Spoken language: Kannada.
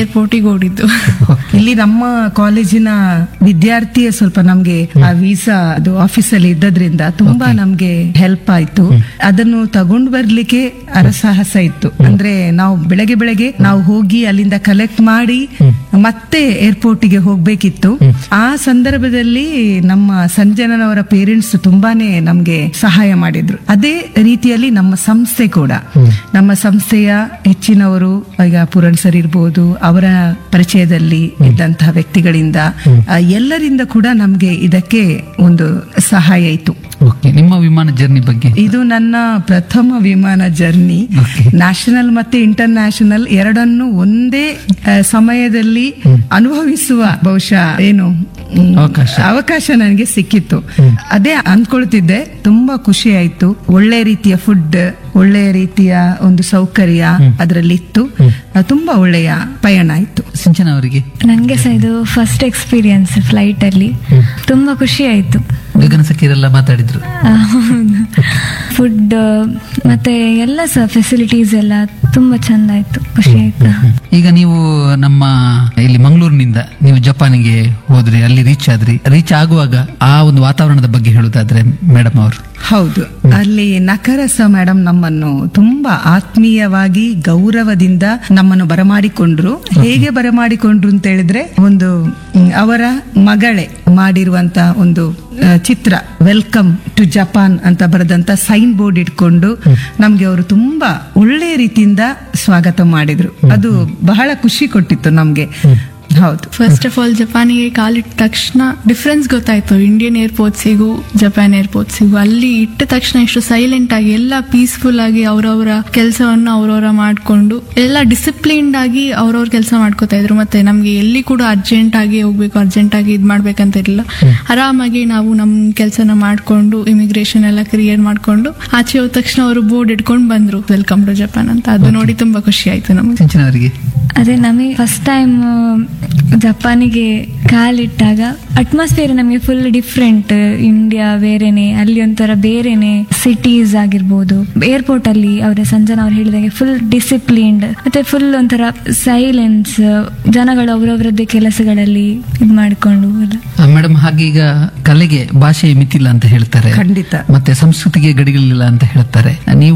ಏರ್ಪೋರ್ಟಿಗೆ ಓಡಿದ್ದು ಇಲ್ಲಿ ನಮ್ಮ ಕಾಲೇಜಿನ ವಿದ್ಯಾರ್ಥಿಯೇ ಸ್ವಲ್ಪ ನಮ್ಗೆ ಆ ವೀಸಾ ಅದು ಆಫೀಸಲ್ಲಿ ಇದ್ದದ್ರಿಂದ ತುಂಬಾ ನಮ್ಗೆ ಹೆಲ್ಪ್ ಆಯ್ತು ಅದನ್ನು ತಗೊಂಡ್ ಬರ್ಲಿಕ್ಕೆ ಅರಸಾಹಸ ಇತ್ತು ಅಂದ್ರೆ ನಾವು ಬೆಳಗ್ಗೆ ಬೆಳಗ್ಗೆ ನಾವು ಹೋಗಿ ಅಲ್ಲಿಂದ ಕಲೆಕ್ಟ್ ಮಾಡಿ ಮತ್ತೆ ಏರ್ಪೋರ್ಟಿಗೆ ಹೋಗ್ಬೇಕಿತ್ತು ಆ ಸಂದರ್ಭದಲ್ಲಿ ನಮ್ಮ ಸಂಜನನವರ ಪೇರೆಂಟ್ಸ್ ತುಂಬಾನೇ ನಮ್ಗೆ ಸಹಾಯ ಮಾಡಿದ್ರು ಅದೇ ರೀತಿಯಲ್ಲಿ ನಮ್ಮ ಸಂಸ್ಥೆ ಕೂಡ ನಮ್ಮ ಸಂಸ್ಥೆಯ ಹೆಚ್ಚಿನವರು ಈಗ ಪುರಣ್ ಸರ್ ಇರ್ಬೋದು ಅವರ ಪರಿಚಯದಲ್ಲಿ ಇದ್ದಂತಹ ವ್ಯಕ್ತಿಗಳಿಂದ ಆ, ಎಲ್ಲರಿಂದ ಕೂಡ ನಮ್ಗೆ ಇದಕ್ಕೆ ಒಂದು ಸಹಾಯ ಇತ್ತು ಓಕೆ ನಿಮ್ಮ ವಿಮಾನ ಜರ್ನಿ ಬಗ್ಗೆ ಇದು ನನ್ನ ಪ್ರಥಮ ವಿಮಾನ ಜರ್ನಿ ನ್ಯಾಷನಲ್ ಮತ್ತೆ ಇಂಟರ್ ನ್ಯಾಷನಲ್ ಎರಡನ್ನು ಒಂದೇ ಆ, ಸಮಯದಲ್ಲಿ ಅನುಭವಿಸುವ ಬಹುಶಃ ಏನು ಮ್, ಅವಕಾಶ. ಅವಕಾಶ ನನಗೆ ಸಿಕ್ಕಿತ್ತು ಅದೇ ಅಂದ್ಕೊಳ್ತಿದ್ದೆ ತುಂಬಾ ಖುಷಿ ಆಯ್ತು ಒಳ್ಳೆ ರೀತಿಯ ಫುಡ್ ಒಳ್ಳೆಯ ರೀತಿಯ ಒಂದು ಸೌಕರ್ಯ ಅದರಲ್ಲಿ ಇತ್ತು ಆ, ತುಂಬಾ ಒಳ್ಳೆಯ ಪಯಣ ಆಯ್ತು ಸಿಂಚನ ಅವರಿಗೆ ನನಗೆ ಸಹ ಇದು ಫಸ್ಟ್ ಎಕ್ಸ್ಪೀರಿಯನ್ಸ್ ಫ್ಲೈಟ್ ಅಲ್ಲಿ ತುಂಬಾ ಖುಷಿ ಆಯ್ತು ಗಗನ ಸಖಿಯರೆಲ್ಲ ಮಾತಾಡಿದ್ರು ಫುಡ್ ಮತ್ತೆ ಎಲ್ಲ ಸಹ ಫೆಸಿಲಿಟೀಸ್ ಎಲ್ಲ ತುಂಬಾ ಚಂದ ಆಯ್ತು ಖುಷಿ ಆಯ್ತು ಈಗ ನೀವು ನಮ್ಮ ಇಲ್ಲಿ ಮಂಗಳೂರಿನಿಂದ ನೀವು ಜಪಾನಿಗೆ ಹೋದ್ರಿ ಅಲ್ಲಿ ರೀಚ್ ಆದ್ರಿ ರೀಚ್ ಆಗುವಾಗ ಆ ಒಂದು ವಾತಾವರಣದ ಬಗ್ಗೆ ಹೇಳುದಾದ್ರೆ ಮೇಡಮ್ ಅವರು ಹೌದು ಅಲ್ಲಿ ನಕರಸ ಮೇಡಮ್ ನಮ್ಮನ್ನು ತುಂಬಾ ಆತ್ಮೀಯವಾಗಿ ಗೌರವದಿಂದ ನಮ್ಮನ್ನು ಬರಮಾಡಿಕೊಂಡ್ರು ಹೇಗೆ ಬರಮಾಡಿಕೊಂಡ್ರು ಅಂತ ಹೇಳಿದ್ರೆ ಒಂದು ಮ್, ಅವರ ಮಗಳೇ ಮಾಡಿರುವಂತ ಒಂದು ಆ, ಚಿತ್ರ ವೆಲ್ಕಮ್ ಟು ಜಪಾನ್ ಅಂತ ಬರೆದಂತ ಸೈನ್ ಬೋರ್ಡ್ ಇಟ್ಕೊಂಡು ನಮ್ಗೆ ಅವರು ತುಂಬಾ ಒಳ್ಳೆ ರೀತಿಯಿಂದ ಸ್ವಾಗತ ಮಾಡಿದ್ರು ಅದು ಬಹಳ ಖುಷಿ ಕೊಟ್ಟಿತ್ತು ನಮ್ಗೆ ಹೌದು ಫಸ್ಟ್ ಆಫ್ ಆಲ್ ಜಪಾನಿಗೆ ಕಾಲಿಟ್ಟ ತಕ್ಷಣ ಡಿಫ್ರೆನ್ಸ್ ಗೊತ್ತಾಯ್ತು ಇಂಡಿಯನ್ ಏರ್ಪೋರ್ಟ್ಸಿಗೂ ಜಪಾನ್ ಏರ್ಪೋರ್ಟ್ಸಿಗೂ ಅಲ್ಲಿ ಇಟ್ಟ ತಕ್ಷಣ ಎಷ್ಟು ಸೈಲೆಂಟ್ ಆಗಿ ಎಲ್ಲ ಪೀಸ್ಫುಲ್ ಆಗಿ ಅವರವರ ಕೆಲಸವನ್ನು ಅವರವರ ಮಾಡ್ಕೊಂಡು ಎಲ್ಲ ಡಿಸಿಪ್ಲಿನ್ಡ್ ಆಗಿ ಅವ್ರವ್ರ ಕೆಲಸ ಮಾಡ್ಕೋತಾ ಇದ್ರು ಮತ್ತೆ ನಮ್ಗೆ ಎಲ್ಲಿ ಕೂಡ ಅರ್ಜೆಂಟ್ ಆಗಿ ಹೋಗ್ಬೇಕು ಅರ್ಜೆಂಟ್ ಆಗಿ ಇದ್ ಮಾಡ್ಬೇಕಂತ ಇರಲಿಲ್ಲ ಆರಾಮಾಗಿ ನಾವು ನಮ್ ಕೆಲಸನ ಮಾಡ್ಕೊಂಡು ಇಮಿಗ್ರೇಷನ್ ಎಲ್ಲ ಕ್ರಿಯೇಟ್ ಮಾಡ್ಕೊಂಡು ಆಚೆ ಹೋದ ತಕ್ಷಣ ಅವರು ಬೋರ್ಡ್ ಇಟ್ಕೊಂಡು ಬಂದ್ರು ವೆಲ್ಕಮ್ ಟು ಜಪಾನ್ ಅಂತ ಅದು ನೋಡಿ ತುಂಬಾ ಖುಷಿ ಆಯ್ತು ನಮ್ಗೆ ಸಿಂಚನ ಅವರಿಗೆ ಅದೇ ನಮಗೆ ಫಸ್ಟ್ ಟೈಮ್ ಜಪಾನಿಗೆ ಕಾಲಿಟ್ಟಾಗ ಅಟ್ಮಾಸ್ಫಿಯರ್ ನಮಗೆ ಫುಲ್ ಡಿಫ್ರೆಂಟ್ ಇಂಡಿಯಾ ಬೇರೆನೆ ಅಲ್ಲಿ ಒಂಥರ ಬೇರೆನೆ ಸಿಟೀಸ್ ಆಗಿರ್ಬೋದು ಏರ್ಪೋರ್ಟ್ ಅಲ್ಲಿ ಅವರ ಸಂಜನಾ ಅವ್ರು ಹೇಳಿದಾಗೆ ಫುಲ್ ಡಿಸಿಪ್ಲಿನ್ಡ್ ಮತ್ತೆ ಫುಲ್ ಒಂಥರ ಸೈಲೆನ್ಸ್ ಜನಗಳು ಅವರವರದ್ದೇ ಕೆಲಸಗಳಲ್ಲಿ ಇದು ಮಾಡಿಕೊಂಡು ಎಲ್ಲ ಮೇಡಮ್ ಹಾಗೆ ಈಗ ಕಲೆಗೆ ಭಾಷೆ ಮಿತಿಲ್ಲ ಅಂತ ಹೇಳ್ತಾರೆ ಖಂಡಿತ ಮತ್ತೆ ಸಂಸ್ಕೃತಿಗೆ ಗಡಿಗಳಿಲ್ಲ ಅಂತ ಹೇಳ್ತಾರೆ ನೀವು